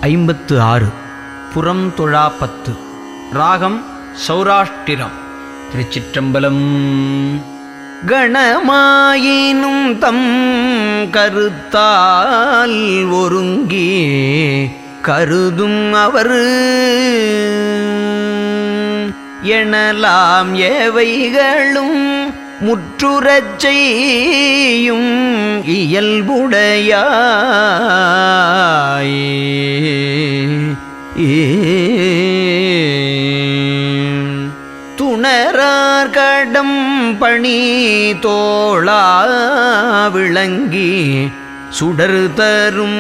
ஐம்பத்து ஆறு புறம் தொழாப்பத்து ராகம் சௌராஷ்டிரம் திருச்சிற்றம்பலம் கணமாயினும் தம் கருத்தால் ஒருங்கி கருதும் அவர் எனலாம் எவைகளும் முற்றுறச் செய்யும் இயல்புடையாய் துணரார் கடம் பணி தோளா விளங்கி சுடர் தரும்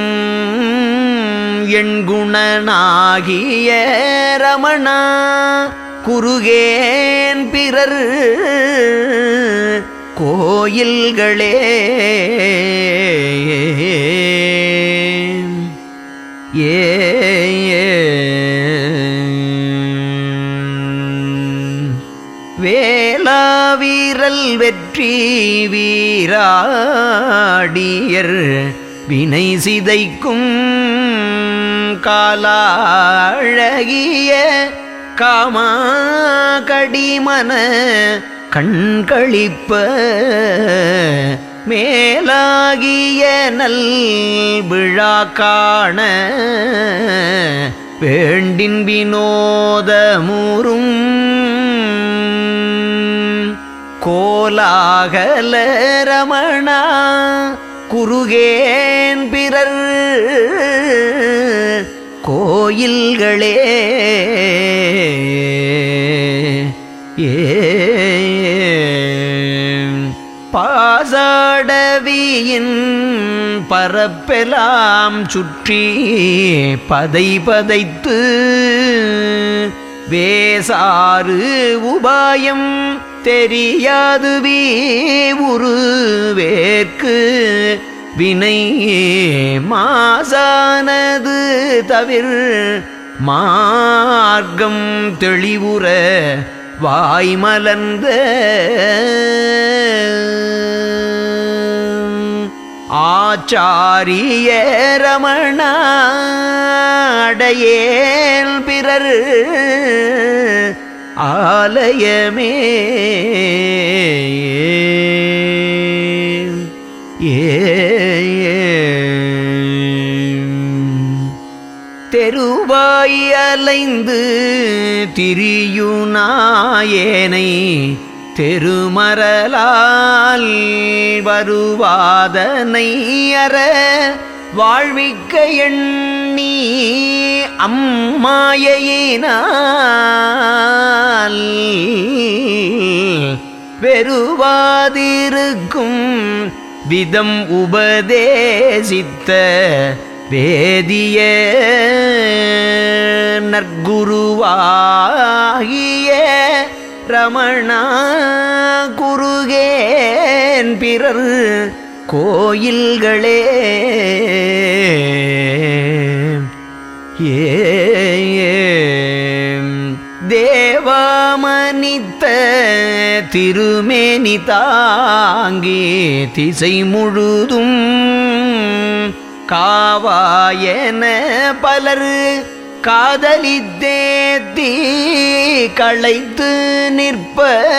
எண்குணனாகிய ரமணா குறுகேன் பிறர் கோயில்களே ஏ வேலாவீரல் வெற்றி வீராடியர் வினை சிதைக்கும் காலாழகிய காமா கடிமன கண்களிப்ப மேலாகிய நல் விழா காண வேண்டின் வினோதமுறும் கோலாகல ரமணா குறுகேன் பிறர் கோயில்களே ஏ பாசாடவியின் பரப்பெலாம் சுற்றி பதை பதைத்து வேசாறு உபாயம் தெரியாது உரு வேற்கு வினை மாசானது தவிர் மார்க்கம் தெளிவுற வாய்மலர்ந்த ஆச்சாரிய ரமணாடையேல் பிறர் ஆலயமே ஏ தெருவாய் அலைந்து திரியுநாயனை தெருமரலால் வருவாதனை அற வாழ்விக்க எண்ணி அம்மாயினால் வெறுவாதிருக்கும் விதம் உபதேசித்த வேதிய நற்குருவாகிய ரமணா குருகேன் பிறர் கோயில்களே ஏ தேவாமனித்த திருமேனி தாங்கி திசை முழுதும் காவாயன பலர் காதலித்தேத்தி களைத்து நிற்ப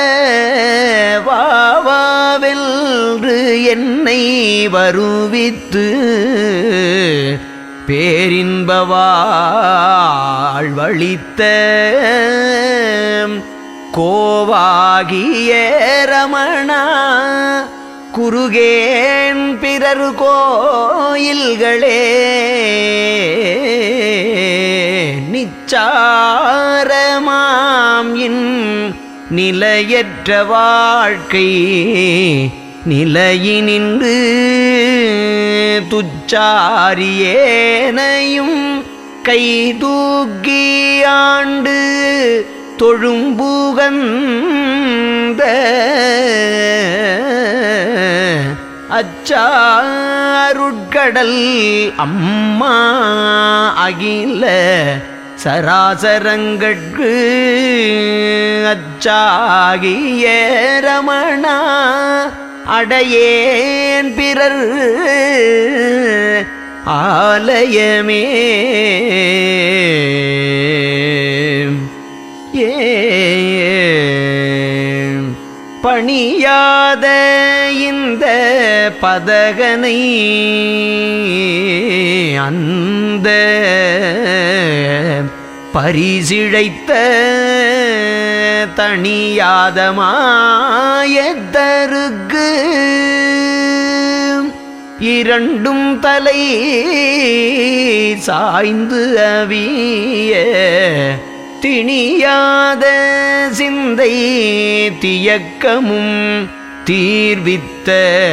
வாவாவென்று என்னை வருவித்து பேரின்பவாழ்வழித்த கோவாகிய ரமணா குறுகேன் பிறர் கோயில்களே நிச்சாரமாம் இன் நிலையற்ற வாழ்க்கை நிலையினின்று துச்சாரியேனையும் கை தூக்கி ஆண்டு தொழும்புகந்த அச்சாருட்கடல் அம்மா அகில சராசரங்கட்கு அச்சாகிய ரமணா அடையேன் பிறர் ஆலயமே ஏ பணியாத இந்த பதகனை அந்த பரிசிழைத்த தணியாத மாயத்தருக்கு இரண்டும் தலை சாய்ந்து அவிய திணியாத சிந்தை தியக்கமும் தீர்வித்த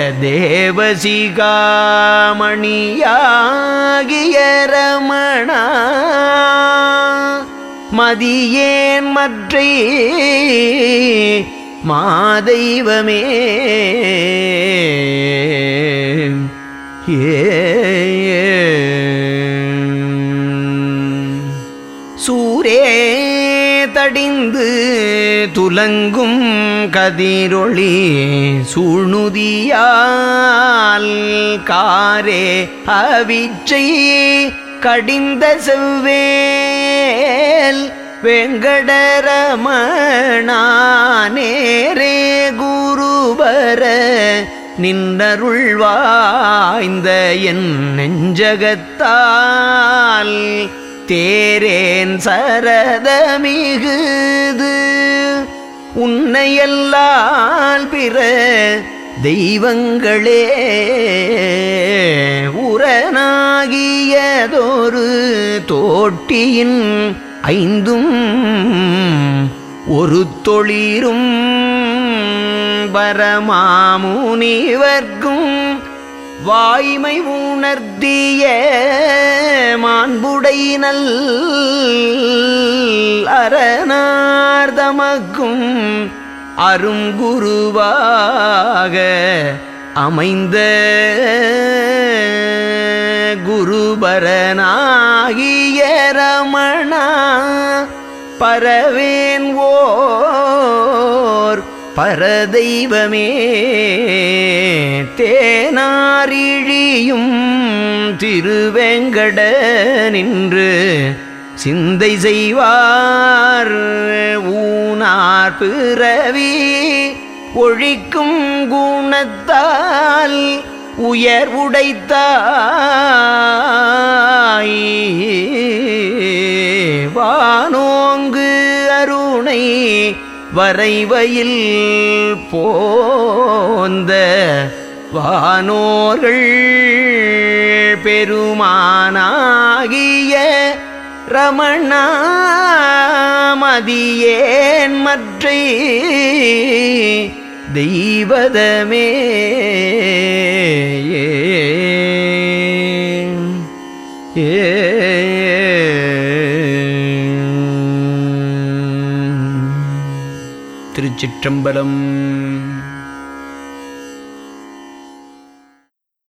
தேவசிகாமணியாகிய ரமணா மதியேன் மற்றை மாதெய்வமே சூரே தடிந்து துலங்கும் கதிரொளி சூழ்நுதியால் காரே அவிச்சை கடிந்த செவ்வேல் வெங்கடரமணா நேரே குருபர நின்னருள் வாய்ந்த என் நெஞ்சகத்தால் தேரேன் சரதமிகுது உன்னையல்லால் பிற தெய்வங்களே உரனாகியதொரு தோட்டியின் ஐந்தும் ஒரு தொழிரும் வரமாமுனிவர்க்கும் வாய்மை உணர்த்திய மாண்புடையினல் அரணார்தமக்கும் அருங்குருவாக அமைந்த குருபரனாகிய ரமணா பரவேன் ஓர் பரதெய்வமே தேனாரிழியும் திருவேங்கட நின்று சிந்தை செய்வார் ஊனார் பிறவி ஒழிக்கும் குணத்தால் உயர் உடைத்தாய் வானோங்கு அருணை வரைவையில் போந்த வானோர்கள் பெருமானாகிய ரமணா மதியேன் மற்றை தெய்வதமே ஏ திருச்சிற்றம்பலம்